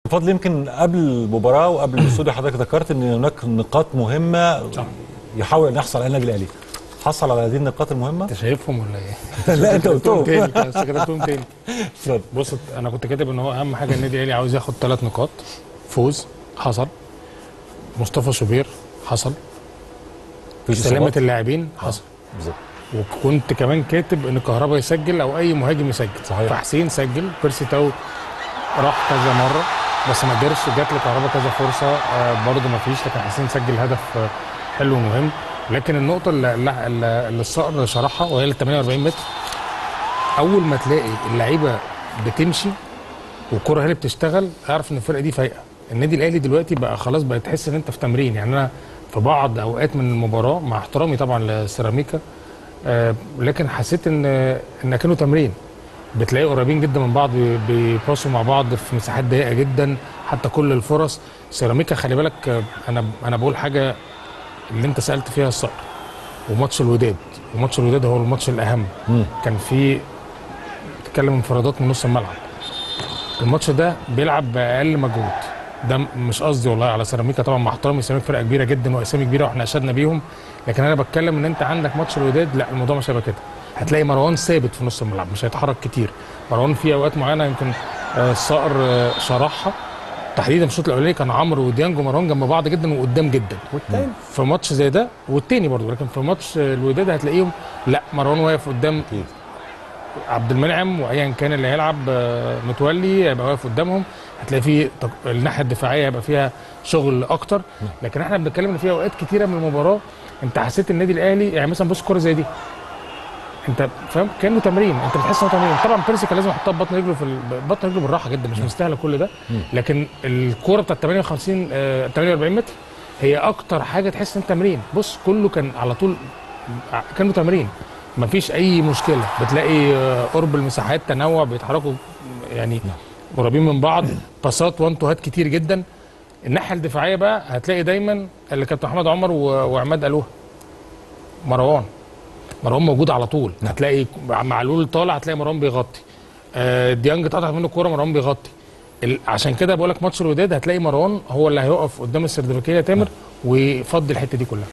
فضل يمكن قبل المباراه وقبل الاستوديو حضرتك ذكرت ان هناك نقاط مهمه يحاول ان يحصل عليها النادي الاهلي حصل على هذه النقاط المهمه انت شايفهم ولا ايه؟ لا انت قلتهم تاني بس كتبتهم تاني اتفضل. بص انا كنت كاتب ان هو اهم حاجه النادي الاهلي عاوز ياخد ثلاث نقاط فوز حصل مصطفى شوبير حصل في سلامه إصابات؟ اللاعبين حصل بالظبط وكنت كمان كاتب ان كهربا يسجل او اي مهاجم يسجل صحيح. فحسين سجل بيرسي تاو راح كذا مره بس ما قدرش جات لكهربا كذا فرصه آه برضه ما فيش لكن حسين سجل هدف آه حلو ومهم لكن النقطه اللي, اللي, اللي الصقر شرحها وهي ال 48 متر اول ما تلاقي اللعيبه بتمشي والكره هي اللي بتشتغل اعرف ان الفرقه دي فايقه النادي الاهلي دلوقتي بقى خلاص بقى تحس ان انت في تمرين يعني انا في بعض اوقات من المباراه مع احترامي طبعا لسيراميكا آه لكن حسيت ان ان كانوا تمرين بتلاقي قريبين جدا من بعض بي- بيباصوا مع بعض في مساحات ضيقه جدا حتى كل الفرص سيراميكا خلي بالك آه، انا انا بقول حاجه اللي انت سالت فيها الصقر وماتش الوداد وماتش الوداد هو الماتش الاهم مم. كان في تتكلم انفرادات من نص الملعب الماتش ده بيلعب باقل مجهود ده م- مش قصدي والله على سيراميكا طبعا مع احترامي سيراميكا فرقه كبيره جدا واسامي كبيره واحنا اشدنا بيهم لكن انا بتكلم ان انت عندك ماتش الوداد لا الموضوع مش هيبقى كده هتلاقي مروان ثابت في نص الملعب مش هيتحرك كتير مروان في اوقات معينه يمكن آه، الصقر آه، شرحها تحديدا في الشوط الاولاني كان عمرو وديانج ومروان جنب بعض جدا وقدام جدا والتاني في ماتش زي ده والتاني برضه لكن في ماتش الوداد هتلاقيهم لا مروان واقف قدام أكيد. عبد المنعم وايا كان اللي هيلعب آه، متولي هيبقى واقف قدامهم هتلاقي في تق- الناحيه الدفاعيه هيبقى فيها شغل اكتر لكن احنا بنتكلم ان في اوقات كتيره من المباراه انت حسيت النادي الاهلي يعني مثلا بص كوره زي دي انت فاهم كانه تمرين انت بتحس انه تمرين طبعا بيرسي كان لازم يحطها ببطن رجله في ال- ببطن رجله بالراحه جدا مش مستاهله كل ده لكن الكوره بتاعت 58 آه، 48 متر هي اكتر حاجه تحس ان تمرين بص كله كان على طول ع- كانوا تمرين مفيش اي مشكله بتلاقي آه، قرب المساحات تنوع بيتحركوا يعني قريبين من بعض باسات وان توهات كتير جدا الناحيه الدفاعيه بقى هتلاقي دايما اللي كابتن محمد عمر و- وعماد قالوها مروان مروان موجود على طول هتلاقي معلول طالع هتلاقي مروان بيغطي آه، ديانج اتقطعت منه الكوره مروان بيغطي ال- عشان كده بقول لك ماتش الوداد هتلاقي مروان هو اللي هيقف قدام السردباكيه تامر ويفضي الحته دي كلها